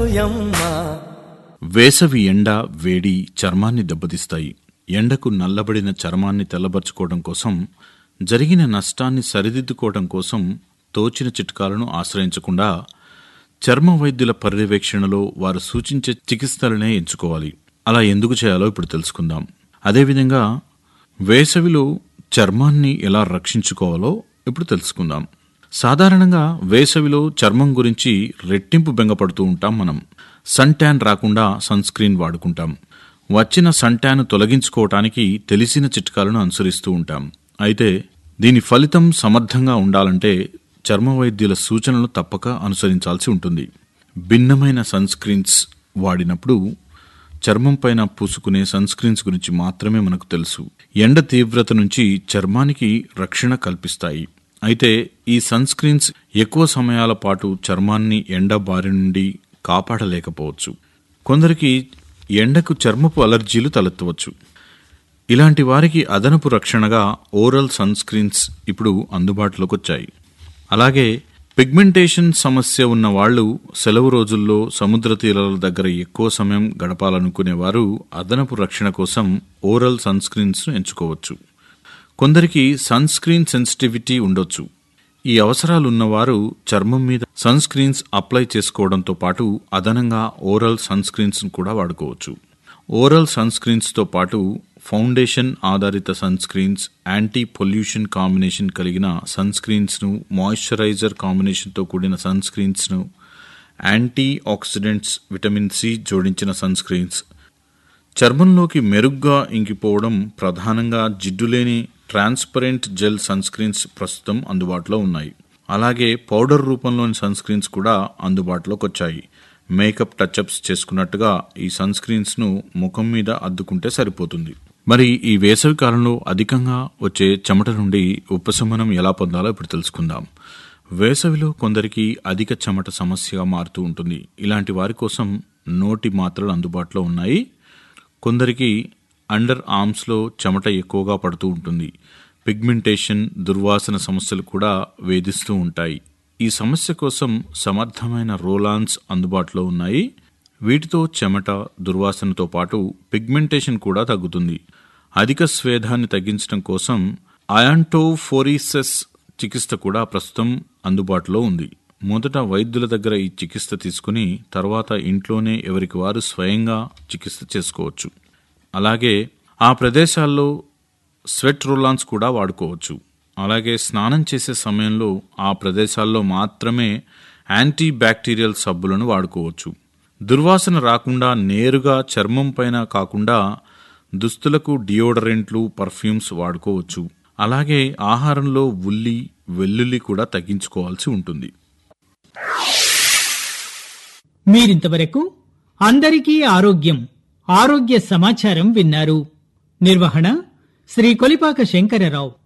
ఓయమ్మ వేసవి ఎండ వేడి చర్మాన్ని దెబ్బతీస్తాయి ఎండకు నల్లబడిన చర్మాన్ని తెల్లబరుచుకోవడం కోసం జరిగిన నష్టాన్ని సరిదిద్దుకోవడం కోసం తోచిన చిట్కాలను ఆశ్రయించకుండా చర్మ వైద్యుల పర్యవేక్షణలో వారు సూచించే చికిత్సలనే ఎంచుకోవాలి అలా ఎందుకు చేయాలో ఇప్పుడు తెలుసుకుందాం అదేవిధంగా వేసవిలో చర్మాన్ని ఎలా రక్షించుకోవాలో ఇప్పుడు తెలుసుకుందాం సాధారణంగా వేసవిలో చర్మం గురించి రెట్టింపు బెంగపడుతూ ఉంటాం మనం సన్ ట్యాన్ రాకుండా సన్ స్క్రీన్ వాడుకుంటాం వచ్చిన సన్ ట్యాన్ తొలగించుకోవటానికి తెలిసిన చిట్కాలను అనుసరిస్తూ ఉంటాం అయితే దీని ఫలితం సమర్థంగా ఉండాలంటే చర్మ వైద్యుల సూచనలు తప్పక అనుసరించాల్సి ఉంటుంది భిన్నమైన సన్ స్క్రీన్స్ వాడినప్పుడు చర్మం పైన పూసుకునే సన్ స్క్రీన్స్ గురించి మాత్రమే మనకు తెలుసు ఎండ తీవ్రత నుంచి చర్మానికి రక్షణ కల్పిస్తాయి అయితే ఈ సన్ స్క్రీన్స్ ఎక్కువ సమయాల పాటు చర్మాన్ని ఎండ బారి నుండి కాపాడలేకపోవచ్చు కొందరికి ఎండకు చర్మపు అలర్జీలు తలెత్తవచ్చు ఇలాంటి వారికి అదనపు రక్షణగా ఓరల్ సన్ స్క్రీన్స్ ఇప్పుడు అందుబాటులోకి వచ్చాయి అలాగే పిగ్మెంటేషన్ సమస్య ఉన్న వాళ్ళు సెలవు రోజుల్లో సముద్ర తీరాల దగ్గర ఎక్కువ సమయం గడపాలనుకునేవారు అదనపు రక్షణ కోసం ఓరల్ సన్ స్క్రీన్స్ను ఎంచుకోవచ్చు కొందరికి సన్ స్క్రీన్ సెన్సిటివిటీ ఉండొచ్చు ఈ అవసరాలు ఉన్నవారు చర్మం మీద సన్ స్క్రీన్స్ అప్లై చేసుకోవడంతో పాటు అదనంగా ఓరల్ సన్ స్క్రీన్స్ కూడా వాడుకోవచ్చు ఓరల్ సన్ స్క్రీన్స్తో పాటు ఫౌండేషన్ ఆధారిత sunscreens anti pollution combination కలిగిన సన్ స్క్రీన్స్ను మాయిశ్చరైజర్ కాంబినేషన్తో కూడిన సన్ స్క్రీన్స్ను యాంటీ ఆక్సిడెంట్స్ విటమిన్ సి జోడించిన సన్ స్క్రీన్స్ చర్మంలోకి మెరుగ్గా ఇంకిపోవడం ప్రధానంగా జిడ్డులేని ట్రాన్స్పరెంట్ జెల్ సన్ స్క్రీన్స్ ప్రస్తుతం అందుబాటులో ఉన్నాయి అలాగే పౌడర్ రూపంలోని సన్ స్క్రీన్స్ కూడా అందుబాటులోకి వచ్చాయి మేకప్ టచ్అప్స్ చేసుకున్నట్టుగా ఈ సన్ స్క్రీన్స్ను ముఖం మీద అద్దుకుంటే సరిపోతుంది మరి ఈ వేసవి కాలంలో అధికంగా వచ్చే చెమట నుండి ఉపశమనం ఎలా పొందాలో ఇప్పుడు తెలుసుకుందాం వేసవిలో కొందరికి అధిక చెమట సమస్యగా మారుతూ ఉంటుంది ఇలాంటి వారి కోసం నోటి మాత్రలు అందుబాటులో ఉన్నాయి కొందరికి అండర్ ఆర్మ్స్లో చెమట ఎక్కువగా పడుతూ ఉంటుంది పిగ్మెంటేషన్ దుర్వాసన సమస్యలు కూడా వేధిస్తూ ఉంటాయి ఈ సమస్య కోసం సమర్థమైన రోలాన్స్ అందుబాటులో ఉన్నాయి వీటితో చెమట దుర్వాసనతో పాటు పిగ్మెంటేషన్ కూడా తగ్గుతుంది అధిక స్వేదాన్ని తగ్గించడం కోసం అయాంటోఫోరీసెస్ చికిత్స కూడా ప్రస్తుతం అందుబాటులో ఉంది మొదట వైద్యుల దగ్గర ఈ చికిత్స తీసుకుని తర్వాత ఇంట్లోనే ఎవరికి వారు స్వయంగా చికిత్స చేసుకోవచ్చు అలాగే ఆ ప్రదేశాల్లో స్వెట్ రోలాన్స్ కూడా వాడుకోవచ్చు అలాగే స్నానం చేసే సమయంలో ఆ ప్రదేశాల్లో మాత్రమే యాంటీ బ్యాక్టీరియల్ సబ్బులను వాడుకోవచ్చు దుర్వాసన రాకుండా నేరుగా చర్మం పైన కాకుండా దుస్తులకు డియోడరెంట్లు పర్ఫ్యూమ్స్ వాడుకోవచ్చు అలాగే ఆహారంలో ఉల్లి వెల్లుల్లి కూడా తగ్గించుకోవాల్సి ఉంటుంది మీరింతవరకు అందరికీ ఆరోగ్యం ఆరోగ్య సమాచారం విన్నారు నిర్వహణ శ్రీ కొలిపాక శంకరరావు